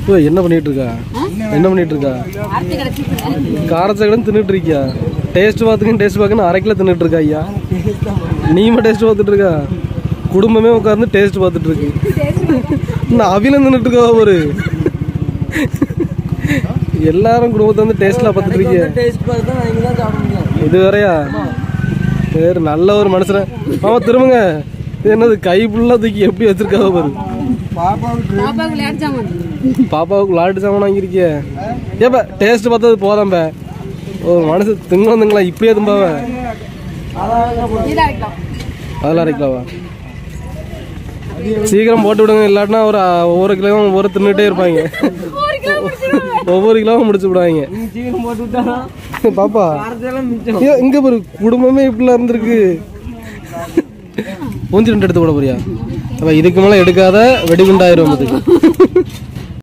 ஓ என்ன பண்ணிட்டு இருக்கா என்ன பண்ணிட்டு இருக்கா காரச்சக்கடன் தின்னுட்டு இருக்கியா டேஸ்ட் பார்த்துக்கன்னு டேஸ்ட் பார்க்கணும் அரை கிலோ தின்னுட்டு இருக்கா ஐயா நீமா டேஸ்ட் பார்த்துட்டு இருக்கா குடும்பமே உட்கார்ந்து டேஸ்ட் பார்த்துட்டு இருக்கு நான் அவிலம் தின்னுட்டு இருக்கா ஒரு எல்லாரும் குடும்பத்தை வந்து டேஸ்ட்லாம் பார்த்துட்டு இருக்கீங்க டேஸ்ட் பார்த்து தான் இங்கே தான் சாப்பிட முடியும் இது வேறயா வேறு நல்ல ஒரு மனுஷன் ஆமா திரும்புங்க இது என்னது கை ஃபுல்லா தூக்கி எப்படி வச்சிருக்காவ பாரு பாப்பாவுக்கு பாப்பாவுக்கு விளையாட்டு சாமான் பாப்பாவுக்கு விளாட்டு சாமான் வாங்கியிருக்கிய ஏப்பா டேஸ்ட் பார்த்தது போதாம்பே ஒரு மனசு திங்கலாம் இப்படியே தும்பாவ இதா இருக்கலாம் அதெல்லாம் அரைக்கலாவா சீக்கிரம் போட்டு விடுங்க இல்லாட்டினா ஒரு அஹ், ஒவ்வொரு கிலோவும் ஒவ்வொரு தின்னுட்டே இருப்பாங்க ஒவ்வொரு கிலோவும் முடிச்சு விடுவாங்க நீங்கள் சீக்கிரம் போட்டு விட்டா பாப்பா காரத்தெல்லாம் மிச்சம் ஏன் இங்க ஒரு குடும்பமே இப்படிலாம் இருந்திருக்கு பூந்தி ரெண்டு எடுத்து போட போறியா அப்ப இதுக்கு மேல எடுக்காத வெடிகுண்டாயிரும் அதுக்கு